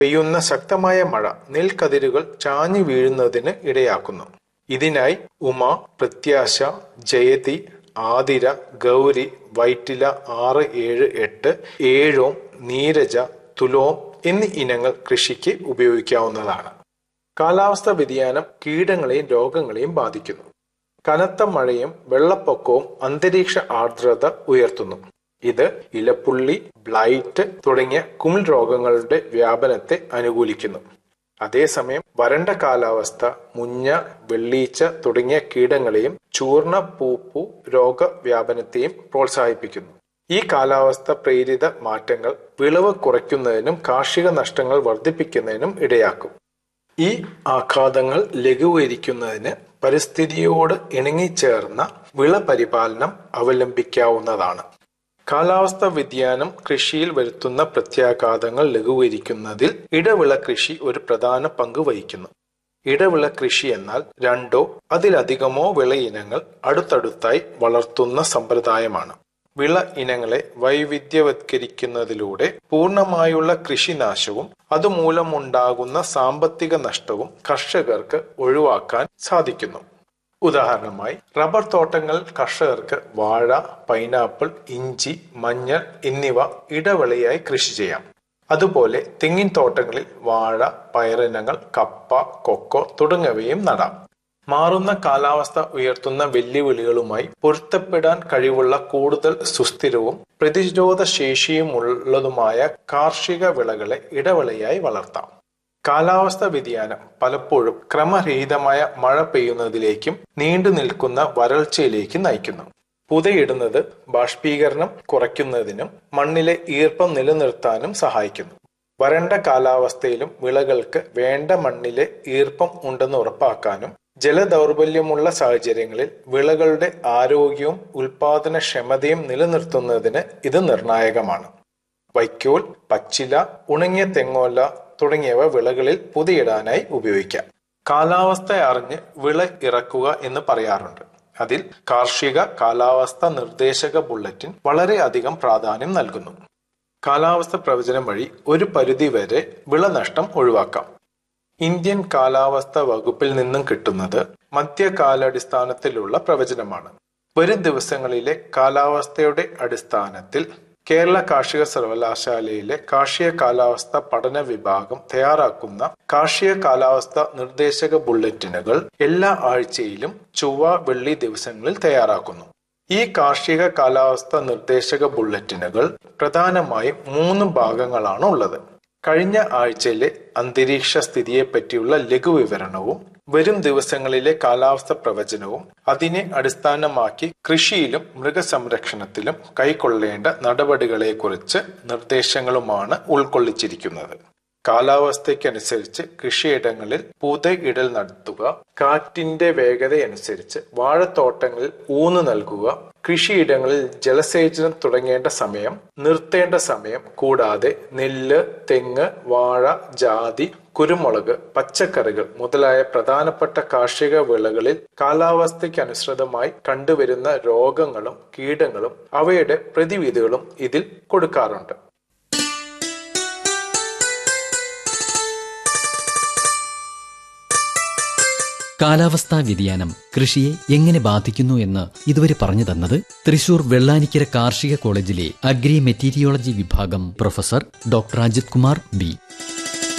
പെയ്യുന്ന ശക്തമായ മഴ നെൽക്കതിരുകൾ ചാഞ്ഞു വീഴുന്നതിന് ഇടയാക്കുന്നു ഇതിനായി ഉമ പ്രത്യാശ ജയതി ആതിര ഗൗരി വൈറ്റില ആറ് ഏഴ് എട്ട് ഏഴോം നീരജ തുലോം എന്നീ ഇനങ്ങൾ കൃഷിക്ക് ഉപയോഗിക്കാവുന്നതാണ് കാലാവസ്ഥ വ്യതിയാനം കീടങ്ങളെയും രോഗങ്ങളെയും ബാധിക്കുന്നു കനത്ത മഴയും വെള്ളപ്പൊക്കവും അന്തരീക്ഷ ആർദ്രത ഉയർത്തുന്നു ഇത് ഇലപ്പുള്ളി ബ്ലൈറ്റ് തുടങ്ങിയ കുമിൾ രോഗങ്ങളുടെ വ്യാപനത്തെ അനുകൂലിക്കുന്നു അതേസമയം വരണ്ട കാലാവസ്ഥ മുഞ്ഞ വെള്ളീച്ച തുടങ്ങിയ കീടങ്ങളെയും ചൂർണ പൂപ്പു രോഗവ്യാപനത്തെയും പ്രോത്സാഹിപ്പിക്കുന്നു ഈ കാലാവസ്ഥ പ്രേരിത മാറ്റങ്ങൾ വിളവ് കുറയ്ക്കുന്നതിനും കാർഷിക നഷ്ടങ്ങൾ വർദ്ധിപ്പിക്കുന്നതിനും ഇടയാക്കും ഈ ആഘാതങ്ങൾ ലഘൂകരിക്കുന്നതിന് പരിസ്ഥിതിയോട് ഇണങ്ങിച്ചേർന്ന വിള പരിപാലനം അവലംബിക്കാവുന്നതാണ് കാലാവസ്ഥ വ്യതിയാനം കൃഷിയിൽ വരുത്തുന്ന പ്രത്യാഘാതങ്ങൾ ലഘൂകരിക്കുന്നതിൽ ഇടവിള കൃഷി ഒരു പ്രധാന പങ്ക് വഹിക്കുന്നു ഇടവിള കൃഷി എന്നാൽ രണ്ടോ അതിലധികമോ വിള ഇനങ്ങൾ അടുത്തടുത്തായി വളർത്തുന്ന സമ്പ്രദായമാണ് വിള ഇനങ്ങളെ വൈവിധ്യവത്കരിക്കുന്നതിലൂടെ പൂർണ്ണമായുള്ള കൃഷിനാശവും അതുമൂലമുണ്ടാകുന്ന സാമ്പത്തിക നഷ്ടവും കർഷകർക്ക് ഒഴിവാക്കാൻ സാധിക്കുന്നു ഉദാഹരണമായി റബ്ബർ തോട്ടങ്ങൾ കർഷകർക്ക് വാഴ പൈനാപ്പിൾ ഇഞ്ചി മഞ്ഞൾ എന്നിവ ഇടവിളയായി കൃഷി ചെയ്യാം അതുപോലെ തെങ്ങിൻ തോട്ടങ്ങളിൽ വാഴ പയറിനങ്ങൾ കപ്പ കൊക്കോ തുടങ്ങിയവയും നടാം മാറുന്ന കാലാവസ്ഥ ഉയർത്തുന്ന വെല്ലുവിളികളുമായി പൊരുത്തപ്പെടാൻ കഴിവുള്ള കൂടുതൽ സുസ്ഥിരവും പ്രതിരോധ ശേഷിയുമുള്ളതുമായ കാർഷിക വിളകളെ ഇടവിളയായി വളർത്താം കാലാവസ്ഥ വ്യതിയാനം പലപ്പോഴും ക്രമരഹിതമായ മഴ പെയ്യുന്നതിലേക്കും നീണ്ടു നിൽക്കുന്ന വരൾച്ചയിലേക്കും നയിക്കുന്നു പുതയിടുന്നത് ബാഷ്പീകരണം കുറയ്ക്കുന്നതിനും മണ്ണിലെ ഈർപ്പം നിലനിർത്താനും സഹായിക്കുന്നു വരണ്ട കാലാവസ്ഥയിലും വിളകൾക്ക് വേണ്ട മണ്ണിലെ ഈർപ്പം ഉണ്ടെന്ന് ഉറപ്പാക്കാനും ജലദൗർബല്യമുള്ള സാഹചര്യങ്ങളിൽ വിളകളുടെ ആരോഗ്യവും ഉൽപാദനക്ഷമതയും നിലനിർത്തുന്നതിന് ഇത് നിർണായകമാണ് വൈക്കോൽ പച്ചില ഉണങ്ങിയ തെങ്ങോല തുടങ്ങിയവ വിളകളിൽ പുതിയിടാനായി ഉപയോഗിക്കാം കാലാവസ്ഥ അറിഞ്ഞ് വിള ഇറക്കുക എന്ന് പറയാറുണ്ട് അതിൽ കാർഷിക കാലാവസ്ഥ നിർദ്ദേശക ബുള്ളറ്റിൻ വളരെയധികം പ്രാധാന്യം നൽകുന്നു കാലാവസ്ഥ പ്രവചനം വഴി ഒരു പരിധിവരെ വിളനഷ്ടം ഒഴിവാക്കാം ഇന്ത്യൻ കാലാവസ്ഥ വകുപ്പിൽ നിന്നും കിട്ടുന്നത് മധ്യകാലാടിസ്ഥാനത്തിലുള്ള പ്രവചനമാണ് വരും ദിവസങ്ങളിലെ കാലാവസ്ഥയുടെ അടിസ്ഥാനത്തിൽ കേരള കാർഷിക സർവകലാശാലയിലെ കാർഷിക കാലാവസ്ഥ പഠന വിഭാഗം തയ്യാറാക്കുന്ന കാർഷിക കാലാവസ്ഥ നിർദ്ദേശക ബുള്ളറ്റിനുകൾ എല്ലാ ആഴ്ചയിലും ചൊവ്വ വെള്ളി ദിവസങ്ങളിൽ തയ്യാറാക്കുന്നു ഈ കാർഷിക കാലാവസ്ഥ നിർദ്ദേശക ബുള്ളറ്റിനുകൾ പ്രധാനമായും മൂന്ന് ഭാഗങ്ങളാണ് ഉള്ളത് കഴിഞ്ഞ ആഴ്ചയിലെ അന്തരീക്ഷ സ്ഥിതിയെപ്പറ്റിയുള്ള ലഘുവിവരണവും വരും ദിവസങ്ങളിലെ കാലാവസ്ഥ പ്രവചനവും അതിനെ അടിസ്ഥാനമാക്കി കൃഷിയിലും മൃഗസംരക്ഷണത്തിലും കൈക്കൊള്ളേണ്ട നടപടികളെക്കുറിച്ച് നിർദ്ദേശങ്ങളുമാണ് ഉൾക്കൊള്ളിച്ചിരിക്കുന്നത് കാലാവസ്ഥയ്ക്കനുസരിച്ച് കൃഷിയിടങ്ങളിൽ പുതയിടൽ നടത്തുക കാറ്റിന്റെ വേഗതയനുസരിച്ച് വാഴത്തോട്ടങ്ങളിൽ ഊന്നു നൽകുക കൃഷിയിടങ്ങളിൽ ജലസേചനം തുടങ്ങേണ്ട സമയം നിർത്തേണ്ട സമയം കൂടാതെ നെല്ല് തെങ്ങ് വാഴ ജാതി കുരുമുളക് പച്ചക്കറികൾ മുതലായ പ്രധാനപ്പെട്ട കാർഷിക വിളകളിൽ കാലാവസ്ഥയ്ക്കനുസൃതമായി കണ്ടുവരുന്ന രോഗങ്ങളും കീടങ്ങളും അവയുടെ പ്രതിവിധികളും ഇതിൽ കൊടുക്കാറുണ്ട് കാലാവസ്ഥാ വ്യതിയാനം കൃഷിയെ എങ്ങനെ ബാധിക്കുന്നു എന്ന് ഇതുവരെ പറഞ്ഞു തന്നത് തൃശൂർ വെള്ളാനിക്കര കാർഷിക കോളേജിലെ അഗ്രി മെറ്റീരിയോളജി വിഭാഗം professor doctor Ajith Kumar B